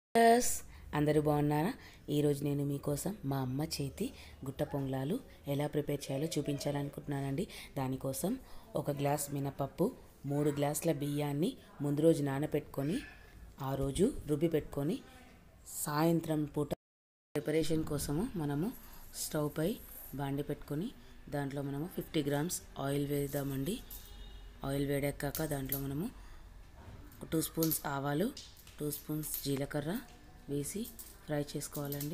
yes అందరూ బాగున్నారా ఈరోజు నేను మీకోసం మా అమ్మ చేతి గుట్ట పొంగలాలు ఎలా ప్రిపేర్ చేయాలో చూపించాలనుకుంటున్నానండి దానికోసం ఒక గ్లాస్ మినపప్పు మూడు గ్లాసుల బియ్యాన్ని ముందు రోజు నానబెట్టుకొని ఆ రోజు రుబ్బి పెట్టుకొని సాయంత్రం పూట ప్రిపరేషన్ కోసము మనము స్టవ్ పై బాండి పెట్టుకొని దాంట్లో మనము ఫిఫ్టీ గ్రామ్స్ ఆయిల్ వేద్దామండి ఆయిల్ వేడెక్కాక దాంట్లో మనము టూ స్పూన్స్ ఆవాలు టూ స్పూన్స్ జీలకర్ర వేసి ఫ్రై చేసుకోవాలండి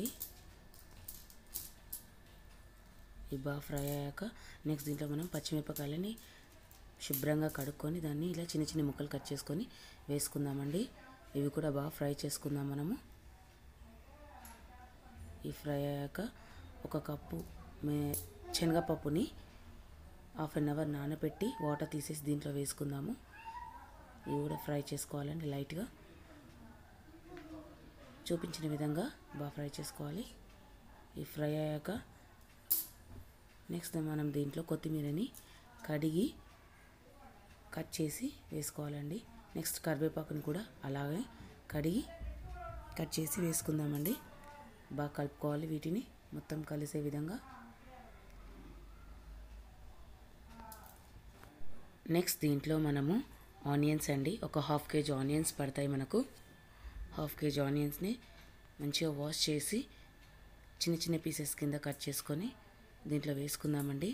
ఇవి బాగా ఫ్రై అయ్యాక నెక్స్ట్ దీంట్లో మనం పచ్చిమిరపకాయలని శుభ్రంగా కడుక్కొని దాన్ని ఇలా చిన్న చిన్న ముక్కలు కట్ చేసుకొని వేసుకుందామండి ఇవి కూడా బాగా ఫ్రై చేసుకుందాం మనము ఈ ఫ్రై అయ్యాక ఒక కప్పు మే శనగపప్పుని హాఫ్ అన్ అవర్ నానబెట్టి వాటర్ తీసేసి దీంట్లో వేసుకుందాము ఇవి కూడా ఫ్రై చేసుకోవాలండి లైట్గా చూపించిన విధంగా బాగా ఫ్రై చేసుకోవాలి ఈ ఫ్రై అయ్యాక నెక్స్ట్ మనం దీంట్లో కొత్తిమీరని కడిగి కట్ చేసి వేసుకోవాలండి నెక్స్ట్ కరివేపాకుని కూడా అలాగే కడిగి కట్ చేసి వేసుకుందామండి బాగా కలుపుకోవాలి వీటిని మొత్తం కలిసే విధంగా నెక్స్ట్ దీంట్లో మనము ఆనియన్స్ అండి ఒక హాఫ్ కేజీ ఆనియన్స్ పడతాయి మనకు హాఫ్ కేజీ ఆనియన్స్ని మంచిగా వాష్ చేసి చిన్న చిన్న పీసెస్ కింద కట్ చేసుకొని దీంట్లో వేసుకుందామండి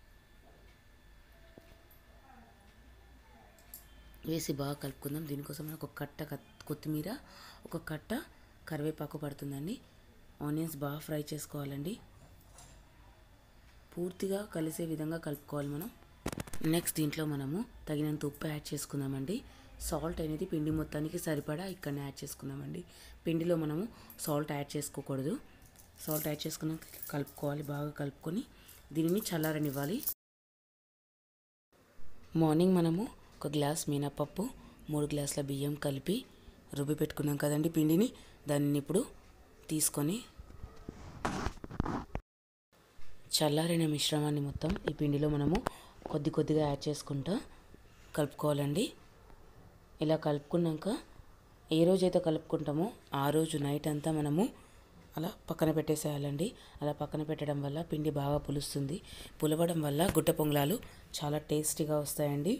వేసి బాగా కలుపుకుందాం దీనికోసం మనకు ఒక కట్ట కొత్తిమీర ఒక కట్ట కరివేపాకు పడుతుందండి ఆనియన్స్ బాగా ఫ్రై చేసుకోవాలండి పూర్తిగా కలిసే విధంగా కలుపుకోవాలి మనం నెక్స్ట్ దీంట్లో మనము తగినంత ఉప్పు యాడ్ చేసుకుందామండి సాల్ట్ అనేది పిండి మొత్తానికి సరిపడా ఇక్కడ యాడ్ చేసుకుందామండి పిండిలో మనము సాల్ట్ యాడ్ చేసుకోకూడదు సాల్ట్ యాడ్ చేసుకుని కలుపుకోవాలి బాగా కలుపుకొని దీనిని చల్లారనివ్వాలి మార్నింగ్ మనము ఒక గ్లాస్ మినపప్పు మూడు గ్లాసుల బియ్యం కలిపి రుబ్బి పెట్టుకున్నాం కదండి పిండిని దాన్ని ఇప్పుడు తీసుకొని చల్లారిన మిశ్రమాన్ని మొత్తం ఈ పిండిలో మనము కొద్ది కొద్దిగా యాడ్ చేసుకుంటా కలుపుకోవాలండి ఇలా కలుపుకున్నాక ఏ రోజైతే కలుపుకుంటామో ఆ రోజు నైట్ అంతా మనము అలా పక్కన పెట్టేసేయాలండి అలా పక్కన పెట్టడం వల్ల పిండి బాగా పులుస్తుంది పులవడం వల్ల గుట్ట పొంగలాలు చాలా టేస్టీగా వస్తాయండి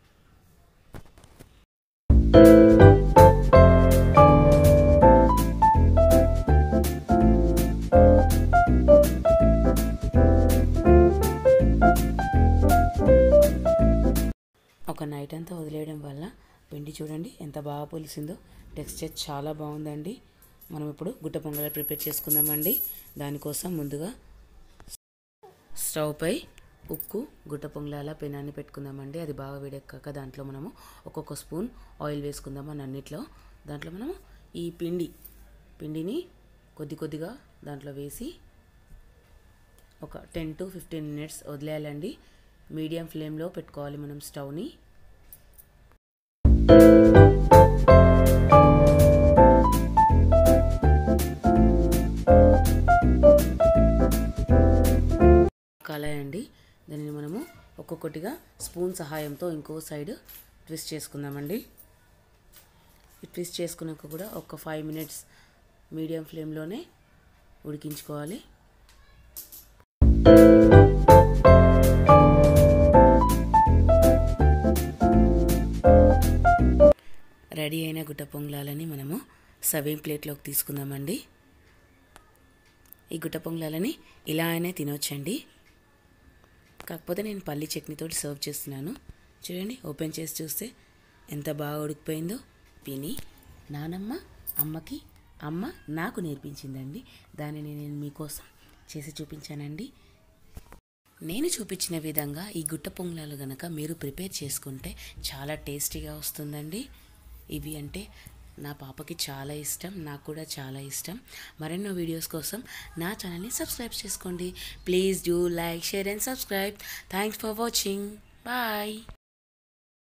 ఒక నైట్ అంతా వదిలేయడం వల్ల పిండి చూడండి ఎంత బాగా పులిసిందో టెక్స్చర్ చాలా బాగుందండి మనం ఇప్పుడు గుట్ట పొంగల్ ప్రిపేర్ చేసుకుందామండి దానికోసం ముందుగా స్టవ్ పై ఉక్కు గుట్ట పొంగలాల పెనాన్ని పెట్టుకుందామండి అది బాగా వేడెక్కాక దాంట్లో మనము ఒక్కొక్క స్పూన్ ఆయిల్ వేసుకుందాం అని అన్నిట్లో దాంట్లో మనము ఈ పిండి పిండిని కొద్ది కొద్దిగా దాంట్లో వేసి ఒక టెన్ టు ఫిఫ్టీన్ మినిట్స్ వదిలేయాలండి మీడియం ఫ్లేమ్లో పెట్టుకోవాలి మనం స్టవ్ని కలాయండి దానిని మనము ఒక్కొక్కటిగా స్పూన్ సహాయంతో ఇంకో సైడ్ ట్విస్ట్ చేసుకుందామండి ట్విస్ట్ చేసుకున్నాక కూడా ఒక ఫైవ్ మినిట్స్ మీడియం ఫ్లేమ్లోనే ఉడికించుకోవాలి రెడీ అయిన గుట్ట పొంగలాలని మనము సర్వింగ్ ప్లేట్లోకి తీసుకుందామండి ఈ గుట్ట పొంగలాలని ఇలా అయినా తినొచ్చండి కాకపోతే నేను పల్లి చట్నీతో సర్వ్ చేస్తున్నాను చూడండి ఓపెన్ చేసి చూస్తే ఎంత బాగా ఉడికిపోయిందో పిని నానమ్మ అమ్మకి అమ్మ నాకు నేర్పించిందండి దానిని నేను మీకోసం చేసి చూపించానండి నేను చూపించిన విధంగా ఈ గుట్ట పొంగలాలు గనక మీరు ప్రిపేర్ చేసుకుంటే చాలా టేస్టీగా వస్తుందండి ఇవి అంటే నా పాపకి చాలా ఇష్టం నాకు కూడా చాలా ఇష్టం మరెన్నో వీడియోస్ కోసం నా ఛానల్ని సబ్స్క్రైబ్ చేసుకోండి please do like share and subscribe thanks for watching bye